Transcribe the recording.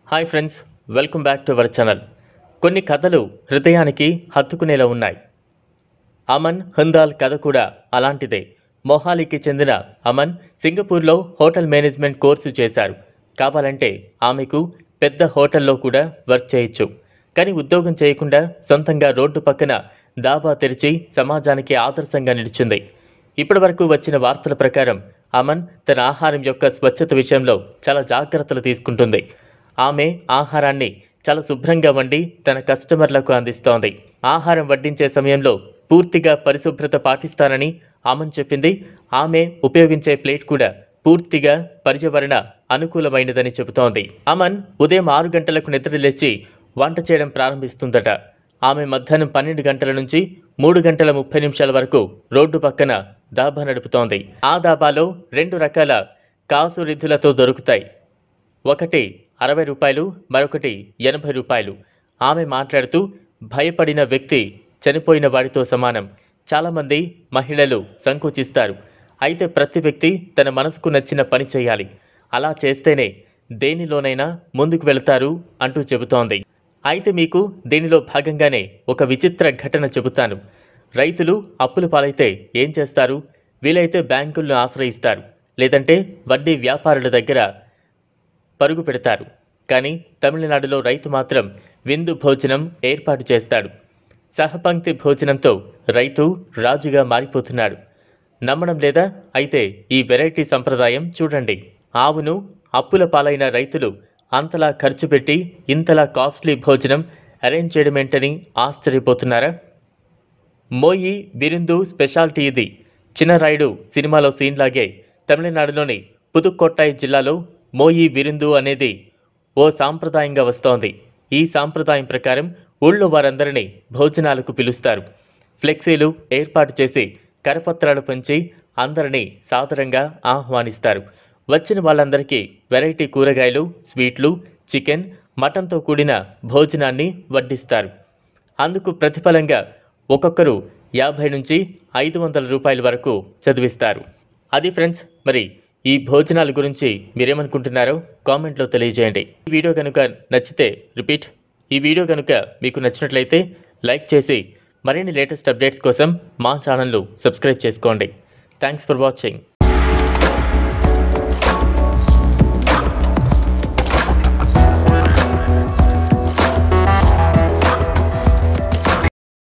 hi friends welcome back to our channel కొన్ని కథలు హృదయానికి హత్తుకునేలా ఉన్నాయి అమన్ హందాల్ కథ కూడా అలాంటిదే మొహాలీకి చెందిన అమన్ సింగపూర్లో హోటల్ మేనేజ్మెంట్ కోర్సు చేశారు కావాలంటే ఆమెకు పెద్ద హోటల్లో కూడా వర్క్ చేయొచ్చు కానీ ఉద్యోగం చేయకుండా సొంతంగా రోడ్డు పక్కన దాబా తెరిచి సమాజానికి ఆదర్శంగా నిలిచింది ఇప్పటివరకు వచ్చిన వార్తల ప్రకారం అమన్ తన ఆహారం యొక్క స్వచ్ఛత విషయంలో చాలా జాగ్రత్తలు తీసుకుంటుంది ఆమె ఆహారాన్ని చాలా శుభ్రంగా వండి తన కస్టమర్లకు అందిస్తోంది ఆహారం వడ్డించే సమయంలో పూర్తిగా పరిశుభ్రత పాటిస్తానని అమన్ చెప్పింది ఆమె ఉపయోగించే ప్లేట్ కూడా పూర్తిగా పర్యావరణ అనుకూలమైనదని చెబుతోంది అమన్ ఉదయం ఆరు గంటలకు నిద్రలేచి వంట చేయడం ప్రారంభిస్తుందట ఆమె మధ్యాహ్నం పన్నెండు గంటల నుంచి మూడు గంటల ముప్పై నిమిషాల వరకు రోడ్డు పక్కన దాబా నడుపుతోంది ఆ దాబాలో రెండు రకాల కాసు రిద్ధులతో దొరుకుతాయి ఒకటి అరవై రూపాయలు మరొకటి ఎనభై రూపాయలు ఆమె మాట్లాడుతూ భయపడిన వ్యక్తి చనిపోయిన వాడితో సమానం చాలామంది మహిళలు సంకోచిస్తారు అయితే ప్రతి వ్యక్తి తన మనసుకు నచ్చిన పని చేయాలి అలా చేస్తేనే దేనిలోనైనా ముందుకు వెళతారు అంటూ చెబుతోంది అయితే మీకు దీనిలో భాగంగానే ఒక విచిత్ర ఘటన చెబుతాను రైతులు అప్పుల పాలైతే ఏం చేస్తారు వీలైతే బ్యాంకులను ఆశ్రయిస్తారు లేదంటే వడ్డీ వ్యాపారుల దగ్గర పరుగు పెడతారు కానీ తమిళనాడులో రైతు మాత్రం విందు భోజనం ఏర్పాటు చేస్తాడు సహపంక్తి భోజనంతో రైతు రాజుగా మారిపోతున్నాడు నమ్మడం లేదా అయితే ఈ వెరైటీ సంప్రదాయం చూడండి ఆవును అప్పుల పాలైన రైతులు అంతలా ఖర్చు పెట్టి ఇంతలా కాస్ట్లీ భోజనం అరేంజ్ చేయడమేంటని ఆశ్చర్యపోతున్నారా మోయి బిరిందు స్పెషాలిటీ ఇది చిన్నరాయుడు సినిమాలో సీన్ లాగే తమిళనాడులోని పుదుక్కొట్టాయి జిల్లాలో మోయి విరిందు అనేది ఓ సాంప్రదాయంగా వస్తోంది ఈ సాంప్రదాయం ప్రకారం ఊళ్ళో వారందరినీ భోజనాలకు పిలుస్తారు ఫ్లెక్సీలు ఏర్పాటు చేసి కరపత్రాలు పంచి అందరినీ సాదరంగా ఆహ్వానిస్తారు వచ్చిన వాళ్ళందరికీ వెరైటీ కూరగాయలు స్వీట్లు చికెన్ మటన్తో కూడిన భోజనాన్ని వడ్డిస్తారు అందుకు ప్రతిఫలంగా ఒక్కొక్కరు యాభై నుంచి ఐదు వందల రూపాయల వరకు చదివిస్తారు అది ఫ్రెండ్స్ మరి ఈ భోజనాల గురించి మీరేమనుకుంటున్నారో కామెంట్లో తెలియజేయండి ఈ వీడియో కనుక నచ్చితే రిపీట్ ఈ వీడియో కనుక మీకు నచ్చినట్లయితే లైక్ చేసి మరిన్ని లేటెస్ట్ అప్డేట్స్ కోసం మా ఛానల్ను సబ్స్క్రైబ్ చేసుకోండి థ్యాంక్స్ ఫర్ వాచింగ్